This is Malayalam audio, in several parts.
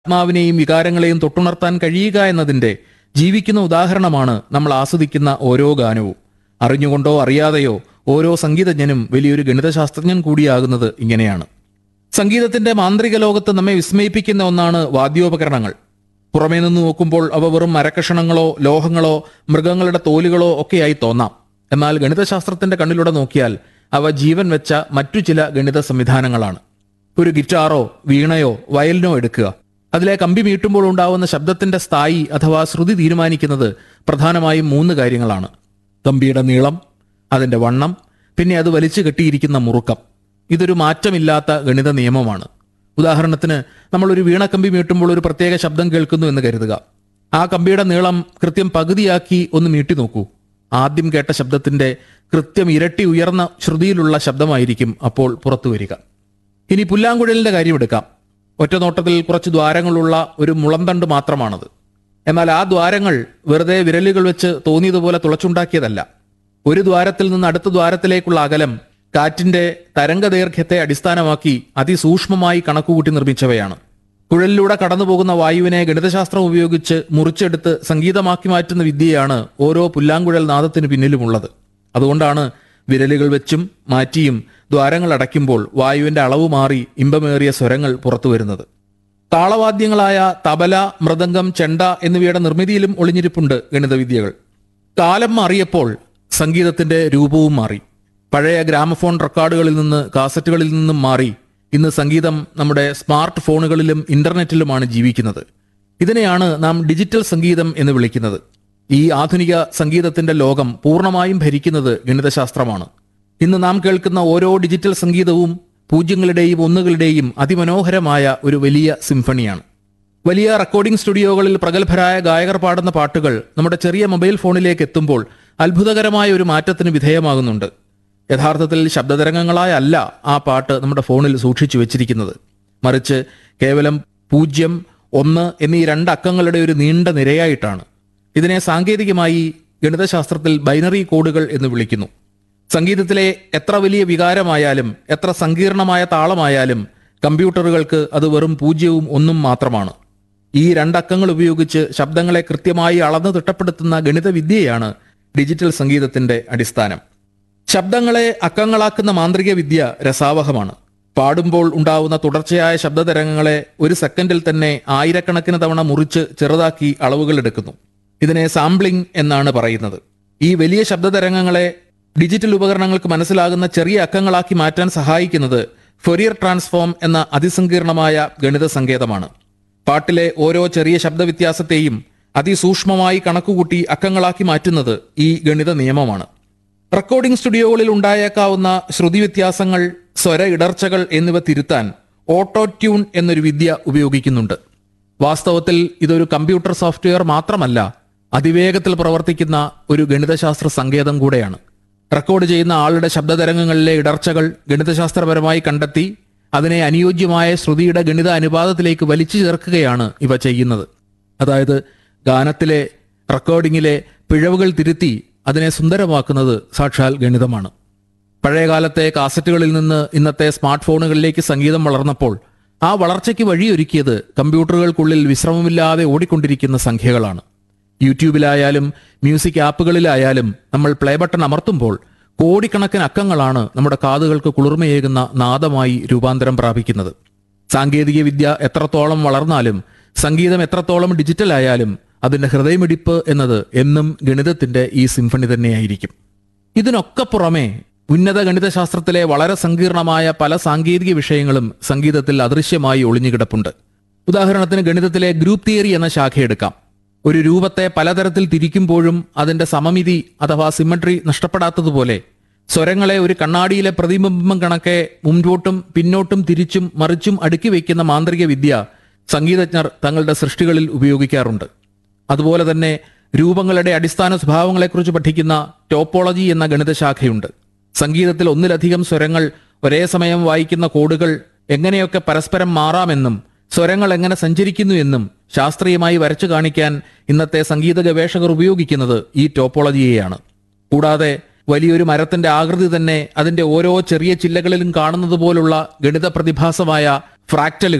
ആത്മാവിനെയും വികാരങ്ങളെയും തൊട്ടുണർത്താൻ കഴിയുക എന്നതിന്റെ ജീവിക്കുന്ന ഉദാഹരണമാണ് നമ്മൾ ആസ്വദിക്കുന്ന ഓരോ ഗാനവും അറിഞ്ഞുകൊണ്ടോ അറിയാതെയോ ഓരോ സംഗീതജ്ഞനും വലിയൊരു ഗണിതശാസ്ത്രജ്ഞൻ കൂടിയാകുന്നത് ഇങ്ങനെയാണ് സംഗീതത്തിന്റെ മാന്ത്രിക ലോകത്ത് നമ്മെ വിസ്മയിപ്പിക്കുന്ന ഒന്നാണ് വാദ്യോപകരണങ്ങൾ പുറമേ നിന്ന് നോക്കുമ്പോൾ അവ വെറും മരക്കഷണങ്ങളോ ലോഹങ്ങളോ മൃഗങ്ങളുടെ തോലുകളോ ഒക്കെയായി തോന്നാം എന്നാൽ ഗണിതശാസ്ത്രത്തിന്റെ കണ്ണിലൂടെ നോക്കിയാൽ അവ ജീവൻ വെച്ച മറ്റു ചില ഗണിത സംവിധാനങ്ങളാണ് ഒരു ഗിറ്റാറോ വീണയോ വയലിനോ എടുക്കുക അതിലെ കമ്പി മീട്ടുമ്പോൾ ഉണ്ടാവുന്ന ശബ്ദത്തിന്റെ സ്ഥായി അഥവാ ശ്രുതി തീരുമാനിക്കുന്നത് പ്രധാനമായും മൂന്ന് കാര്യങ്ങളാണ് കമ്പിയുടെ നീളം അതിന്റെ വണ്ണം പിന്നെ അത് വലിച്ചു കെട്ടിയിരിക്കുന്ന മുറുക്കം ഇതൊരു മാറ്റമില്ലാത്ത ഗണിത നിയമമാണ് ഉദാഹരണത്തിന് നമ്മൾ ഒരു വീണക്കമ്പി മീട്ടുമ്പോൾ ഒരു പ്രത്യേക ശബ്ദം കേൾക്കുന്നു എന്ന് കരുതുക ആ കമ്പിയുടെ നീളം കൃത്യം പകുതിയാക്കി ഒന്ന് മീട്ടി നോക്കൂ ആദ്യം കേട്ട ശബ്ദത്തിന്റെ കൃത്യം ഇരട്ടി ഉയർന്ന ശ്രുതിയിലുള്ള ശബ്ദമായിരിക്കും അപ്പോൾ പുറത്തു വരിക ഇനി പുല്ലാങ്കുഴലിന്റെ കാര്യം എടുക്കാം ഒറ്റ നോട്ടത്തിൽ കുറച്ച് ദ്വാരങ്ങളുള്ള ഒരു മുളന്തണ്ട് മാത്രമാണത് എന്നാൽ ആ ദ്വാരങ്ങൾ വെറുതെ വിരലുകൾ വെച്ച് തോന്നിയതുപോലെ തുളച്ചുണ്ടാക്കിയതല്ല ഒരു ദ്വാരത്തിൽ നിന്ന് അടുത്ത ദ്വാരത്തിലേക്കുള്ള അകലം കാറ്റിന്റെ തരംഗദൈർഘ്യത്തെ അടിസ്ഥാനമാക്കി അതിസൂക്ഷ്മമായി കണക്കുകൂട്ടി നിർമ്മിച്ചവയാണ് കുഴലിലൂടെ കടന്നുപോകുന്ന വായുവിനെ ഗണിതശാസ്ത്രം ഉപയോഗിച്ച് മുറിച്ചെടുത്ത് സംഗീതമാക്കി മാറ്റുന്ന വിദ്യയാണ് ഓരോ പുല്ലാങ്കുഴൽ നാദത്തിന് പിന്നിലുമുള്ളത് അതുകൊണ്ടാണ് വിരലുകൾ വെച്ചും മാറ്റിയും ദ്വാരങ്ങൾ അടയ്ക്കുമ്പോൾ വായുവിന്റെ അളവ് മാറി ഇമ്പമേറിയ സ്വരങ്ങൾ പുറത്തു വരുന്നത് താളവാദ്യങ്ങളായ തബല മൃദംഗം ചെണ്ട എന്നിവയുടെ നിർമ്മിതിയിലും ഒളിഞ്ഞിരിപ്പുണ്ട് ഗണിതവിദ്യകൾ കാലം മാറിയപ്പോൾ സംഗീതത്തിന്റെ രൂപവും മാറി പഴയ ഗ്രാമഫോൺ റെക്കോർഡുകളിൽ നിന്ന് കാസറ്റുകളിൽ നിന്നും മാറി ഇന്ന് സംഗീതം നമ്മുടെ സ്മാർട്ട് ഫോണുകളിലും ഇന്റർനെറ്റിലുമാണ് ജീവിക്കുന്നത് ഇതിനെയാണ് നാം ഡിജിറ്റൽ സംഗീതം എന്ന് വിളിക്കുന്നത് ഈ ആധുനിക സംഗീതത്തിന്റെ ലോകം പൂർണ്ണമായും ഭരിക്കുന്നത് ഗണിതശാസ്ത്രമാണ് ഇന്ന് നാം കേൾക്കുന്ന ഓരോ ഡിജിറ്റൽ സംഗീതവും പൂജ്യങ്ങളുടെയും ഒന്നുകളുടെയും അതിമനോഹരമായ ഒരു വലിയ സിംഫണിയാണ് വലിയ റെക്കോർഡിംഗ് സ്റ്റുഡിയോകളിൽ പ്രഗത്ഭരായ ഗായകർ പാടുന്ന പാട്ടുകൾ നമ്മുടെ ചെറിയ മൊബൈൽ ഫോണിലേക്ക് എത്തുമ്പോൾ അത്ഭുതകരമായ ഒരു മാറ്റത്തിന് വിധേയമാകുന്നുണ്ട് യഥാർത്ഥത്തിൽ ശബ്ദതരംഗങ്ങളായ അല്ല ആ പാട്ട് നമ്മുടെ ഫോണിൽ സൂക്ഷിച്ചു വെച്ചിരിക്കുന്നത് മറിച്ച് കേവലം പൂജ്യം ഒന്ന് എന്നീ രണ്ട് അക്കങ്ങളുടെ ഒരു നീണ്ട നിരയായിട്ടാണ് ഇതിനെ സാങ്കേതികമായി ഗണിതശാസ്ത്രത്തിൽ ബൈനറി കോഡുകൾ എന്ന് വിളിക്കുന്നു സംഗീതത്തിലെ എത്ര വലിയ വികാരമായാലും എത്ര സങ്കീർണമായ താളമായാലും കമ്പ്യൂട്ടറുകൾക്ക് അത് വെറും പൂജ്യവും ഒന്നും മാത്രമാണ് ഈ രണ്ടക്കങ്ങൾ ഉപയോഗിച്ച് ശബ്ദങ്ങളെ കൃത്യമായി അളന്ന് തിട്ടപ്പെടുത്തുന്ന ഗണിതവിദ്യയാണ് ഡിജിറ്റൽ സംഗീതത്തിന്റെ അടിസ്ഥാനം ശബ്ദങ്ങളെ അക്കങ്ങളാക്കുന്ന മാന്ത്രിക വിദ്യ രസാവഹമാണ് പാടുമ്പോൾ ഉണ്ടാവുന്ന തുടർച്ചയായ ശബ്ദതരംഗങ്ങളെ ഒരു സെക്കൻഡിൽ തന്നെ ആയിരക്കണക്കിന് തവണ മുറിച്ച് ചെറുതാക്കി അളവുകൾ എടുക്കുന്നു ഇതിനെ സാമ്പിളിംഗ് എന്നാണ് പറയുന്നത് ഈ വലിയ ശബ്ദതരംഗങ്ങളെ ഡിജിറ്റൽ ഉപകരണങ്ങൾക്ക് മനസ്സിലാകുന്ന ചെറിയ അക്കങ്ങളാക്കി മാറ്റാൻ സഹായിക്കുന്നത് ഫൊറിയർ ട്രാൻസ്ഫോം എന്ന അതിസങ്കീർണമായ ഗണിത സങ്കേതമാണ് പാട്ടിലെ ഓരോ ചെറിയ ശബ്ദവ്യത്യാസത്തെയും അതിസൂക്ഷ്മമായി കണക്കുകൂട്ടി അക്കങ്ങളാക്കി മാറ്റുന്നത് ഈ ഗണിത നിയമമാണ് റെക്കോർഡിംഗ് സ്റ്റുഡിയോകളിൽ ഉണ്ടായേക്കാവുന്ന ശ്രുതി വ്യത്യാസങ്ങൾ സ്വര ഇടർച്ചകൾ എന്നിവ തിരുത്താൻ ഓട്ടോ ട്യൂൺ എന്നൊരു വിദ്യ ഉപയോഗിക്കുന്നുണ്ട് വാസ്തവത്തിൽ ഇതൊരു കമ്പ്യൂട്ടർ സോഫ്റ്റ്വെയർ മാത്രമല്ല അതിവേഗത്തിൽ പ്രവർത്തിക്കുന്ന ഒരു ഗണിതശാസ്ത്ര സങ്കേതം കൂടെയാണ് റെക്കോർഡ് ചെയ്യുന്ന ആളുടെ ശബ്ദതരംഗങ്ങളിലെ ഇടർച്ചകൾ ഗണിതശാസ്ത്രപരമായി കണ്ടെത്തി അതിനെ അനുയോജ്യമായ ശ്രുതിയുടെ ഗണിത അനുപാതത്തിലേക്ക് വലിച്ചു ചേർക്കുകയാണ് ഇവ ചെയ്യുന്നത് അതായത് ഗാനത്തിലെ റെക്കോർഡിങ്ങിലെ പിഴവുകൾ തിരുത്തി അതിനെ സുന്ദരമാക്കുന്നത് സാക്ഷാൽ ഗണിതമാണ് പഴയകാലത്തെ കാസറ്റുകളിൽ നിന്ന് ഇന്നത്തെ സ്മാർട്ട് ഫോണുകളിലേക്ക് സംഗീതം വളർന്നപ്പോൾ ആ വളർച്ചയ്ക്ക് വഴിയൊരുക്കിയത് കമ്പ്യൂട്ടറുകൾക്കുള്ളിൽ വിശ്രമമില്ലാതെ ഓടിക്കൊണ്ടിരിക്കുന്ന സംഖ്യകളാണ് യൂട്യൂബിലായാലും മ്യൂസിക് ആപ്പുകളിലായാലും നമ്മൾ പ്ലേ ബട്ടൺ അമർത്തുമ്പോൾ കോടിക്കണക്കിന് അക്കങ്ങളാണ് നമ്മുടെ കാതുകൾക്ക് കുളിർമയേകുന്ന നാദമായി രൂപാന്തരം പ്രാപിക്കുന്നത് സാങ്കേതിക വിദ്യ എത്രത്തോളം വളർന്നാലും സംഗീതം എത്രത്തോളം ഡിജിറ്റൽ ആയാലും അതിന്റെ ഹൃദയമിടിപ്പ് എന്നത് എന്നും ഗണിതത്തിന്റെ ഈ സിംഫണി തന്നെയായിരിക്കും ഇതിനൊക്കെ പുറമെ ഉന്നത ഗണിതശാസ്ത്രത്തിലെ വളരെ സങ്കീർണമായ പല സാങ്കേതിക വിഷയങ്ങളും സംഗീതത്തിൽ അദൃശ്യമായി ഒളിഞ്ഞുകിടപ്പുണ്ട് ഉദാഹരണത്തിന് ഗണിതത്തിലെ ഗ്രൂപ്പ് തിയറി എന്ന ശാഖയെടുക്കാം ഒരു രൂപത്തെ പലതരത്തിൽ തിരിക്കുമ്പോഴും അതിന്റെ സമമിതി അഥവാ സിമട്രി നഷ്ടപ്പെടാത്തതുപോലെ സ്വരങ്ങളെ ഒരു കണ്ണാടിയിലെ പ്രതിബിംബം കണക്കെ മുൻപോട്ടും പിന്നോട്ടും തിരിച്ചും മറിച്ചും അടുക്കി വയ്ക്കുന്ന മാന്ത്രിക വിദ്യ സംഗീതജ്ഞർ തങ്ങളുടെ സൃഷ്ടികളിൽ ഉപയോഗിക്കാറുണ്ട് അതുപോലെ തന്നെ രൂപങ്ങളുടെ അടിസ്ഥാന സ്വഭാവങ്ങളെക്കുറിച്ച് പഠിക്കുന്ന ടോപ്പോളജി എന്ന ഗണിതശാഖയുണ്ട് സംഗീതത്തിൽ ഒന്നിലധികം സ്വരങ്ങൾ ഒരേ സമയം വായിക്കുന്ന കോഡുകൾ എങ്ങനെയൊക്കെ പരസ്പരം മാറാമെന്നും സ്വരങ്ങൾ എങ്ങനെ സഞ്ചരിക്കുന്നു എന്നും ശാസ്ത്രീയമായി വരച്ചു കാണിക്കാൻ ഇന്നത്തെ സംഗീത ഗവേഷകർ ഉപയോഗിക്കുന്നത് ഈ ടോപ്പോളജിയെയാണ് കൂടാതെ വലിയൊരു മരത്തിന്റെ ആകൃതി തന്നെ അതിന്റെ ഓരോ ചെറിയ ചില്ലകളിലും കാണുന്നത് പോലുള്ള ഗണിത പ്രതിഭാസമായ ഫ്രാക്ടലുകൾ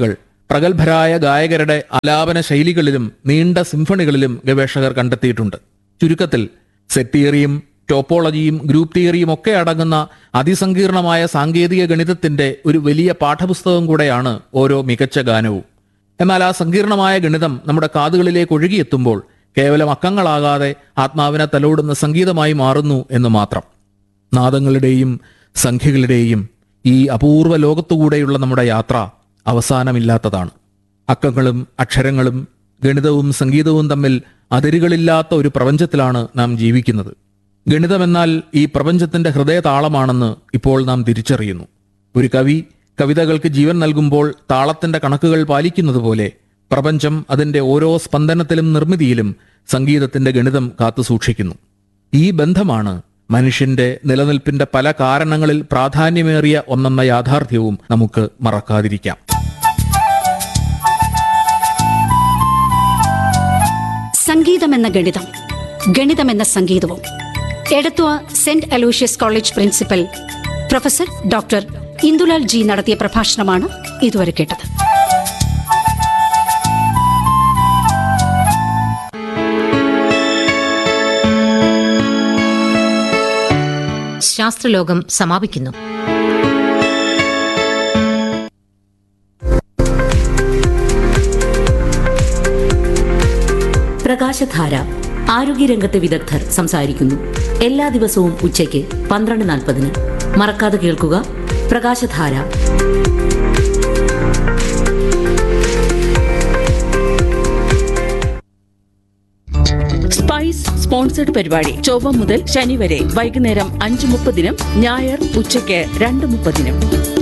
പ്രഗത്ഭരായ ഗായകരുടെ ആലാപന ശൈലികളിലും നീണ്ട സിംഫണികളിലും ഗവേഷകർ കണ്ടെത്തിയിട്ടുണ്ട് ചുരുക്കത്തിൽ സെറ്റ് തിയറിയും ടോപ്പോളജിയും ഗ്രൂപ്പ് തിയറിയും ഒക്കെ അടങ്ങുന്ന അതിസങ്കീർണമായ സാങ്കേതിക ഗണിതത്തിന്റെ ഒരു വലിയ പാഠപുസ്തകം കൂടെയാണ് ഓരോ മികച്ച ഗാനവും എന്നാൽ ആ സങ്കീർണമായ ഗണിതം നമ്മുടെ കാതുകളിലേക്ക് ഒഴുകിയെത്തുമ്പോൾ കേവലം അക്കങ്ങളാകാതെ ആത്മാവിനെ തലോടുന്ന സംഗീതമായി മാറുന്നു എന്ന് മാത്രം നാദങ്ങളുടെയും സംഖ്യകളുടെയും ഈ അപൂർവ ലോകത്തുകൂടെയുള്ള നമ്മുടെ യാത്ര അവസാനമില്ലാത്തതാണ് അക്കങ്ങളും അക്ഷരങ്ങളും ഗണിതവും സംഗീതവും തമ്മിൽ അതിരുകളില്ലാത്ത ഒരു പ്രപഞ്ചത്തിലാണ് നാം ജീവിക്കുന്നത് ഗണിതമെന്നാൽ ഈ പ്രപഞ്ചത്തിന്റെ ഹൃദയതാളമാണെന്ന് ഇപ്പോൾ നാം തിരിച്ചറിയുന്നു ഒരു കവി കവിതകൾക്ക് ജീവൻ നൽകുമ്പോൾ താളത്തിന്റെ കണക്കുകൾ പാലിക്കുന്നത് പോലെ പ്രപഞ്ചം അതിന്റെ ഓരോ സ്പന്ദനത്തിലും നിർമ്മിതിയിലും സംഗീതത്തിന്റെ ഗണിതം കാത്തുസൂക്ഷിക്കുന്നു ഈ ബന്ധമാണ് മനുഷ്യന്റെ നിലനിൽപ്പിന്റെ പല കാരണങ്ങളിൽ പ്രാധാന്യമേറിയ ഒന്നെന്ന യാഥാർത്ഥ്യവും നമുക്ക് മറക്കാതിരിക്കാം സംഗീതമെന്ന ഗണിതം ഗണിതമെന്ന സംഗീതവും Edathua saint Aloysius college principal professor doctor Indulal G നടത്തിയ പ്രഭാഷണമാണ് ഇതുവരെ കേട്ടത് ശാസ്ത്രലോകം സമാപിക്കുന്നു പ്രകാശധാര ആരോഗ്യരംഗത്തെ വിദഗ്ധർ സംസാരിക്കുന്നു എല്ലാ ദിവസവും ഉച്ചയ്ക്ക് പന്ത്രണ്ട് നാൽപ്പതിന് മറക്കാതെ കേൾക്കുക പ്രകാശധാര സ്പൈസ് സ്പോൺസർഡ് പരിപാടി ചൊവ്വ മുതൽ ശനി വരെ വൈകുന്നേരം അഞ്ച് മുപ്പതിനും ഞായർ ഉച്ചയ്ക്ക് രണ്ട് മുപ്പതിനും